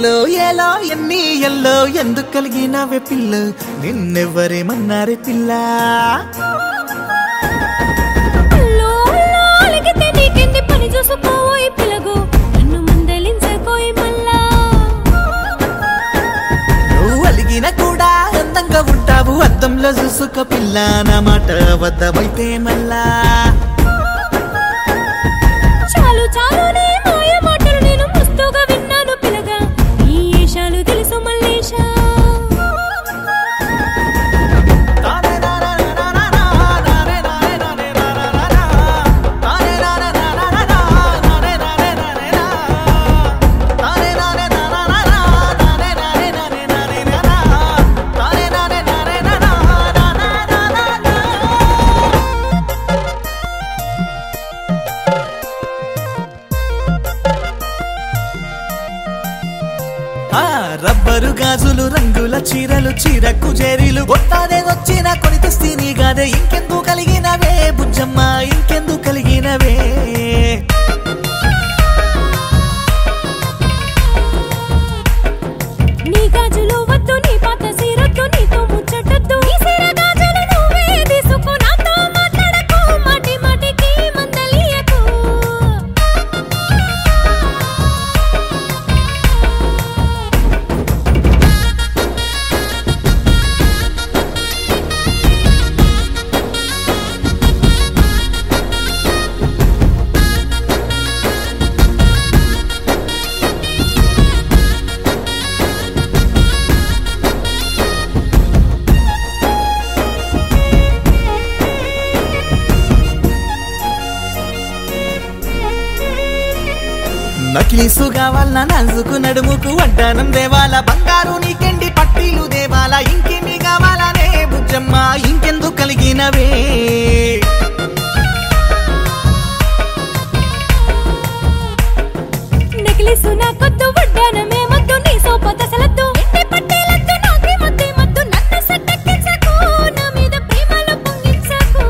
yellow ఏలో ఎన్ని yellow ఎందుకు కలిగినవే పిల్ల నిన్నెవ్వరేమన్నారే పిల్ల అల్లో అల్లో అలిగితే నీకెంది పని చూసుకోవోయ్ పిలగు నన్ను మందలించకోయ్ మళ్ళా నువ్వు అలిగిన కూడా అందంగా ఉంటావు అద్దంలో చూసుకో పిల్ల నా మాట వద్దమైతే మళ్ళా చాలు చాలు నీ మాయ మాటలు నేను మస్తుగా విన్నాను పిలగా ఈ ఏషాలు తెలుసు మల్లేషా ఆ రబ్బరు గాజులు రంగుల చీరలు చీరకు చేరీలు గొట్టాదే వచ్చిన కొని తెస్తీని గాదే ఇంకెందుకు కలిగినవే బుజ్జమ్మ ఇంకెందుకు కలిగినవే నీ గాజులు వద్దు నీ పాత సీరొద్దు నీతో ముచ్చటొద్దు ఈ సీర గాజులు నువ్వే తీసుకో నాతో మాట్లాడకు మాటి మాటికి మందలియకు నకిలీసు కావాల నాజుకు నడుముకు వడ్డానం దేవాల బంగారు నీకెండి పట్టీలు దేవాల ఇంకెన్ని కావాలనే బుజ్జమ్మ ఇంకెందుకు కలిగినవే నెక్లెస్ నాకొద్దు వడ్డానమే మద్దు నీ సోపత సలద్దు ఇంటి పట్టేలద్దు నాకే మద్దే మద్దు నన్ను సట్టెక్కించకు నా మీద ప్రేమలో పొంగించకు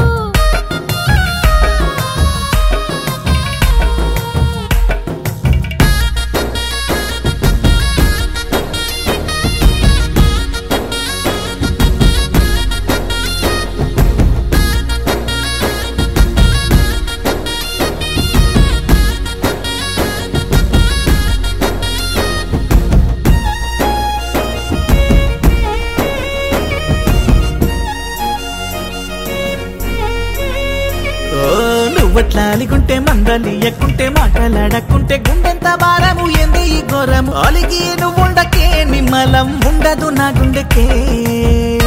ఓ నువ్వట్లా అలిగుంటే మందలి ఎక్కుంటే మాటలాడకుంటే గుండెంత భారము ఏంది ఈ ఘోరము అలిగి నువ్వుండకే నిమ్మలం ఉండదు నా గుండెకే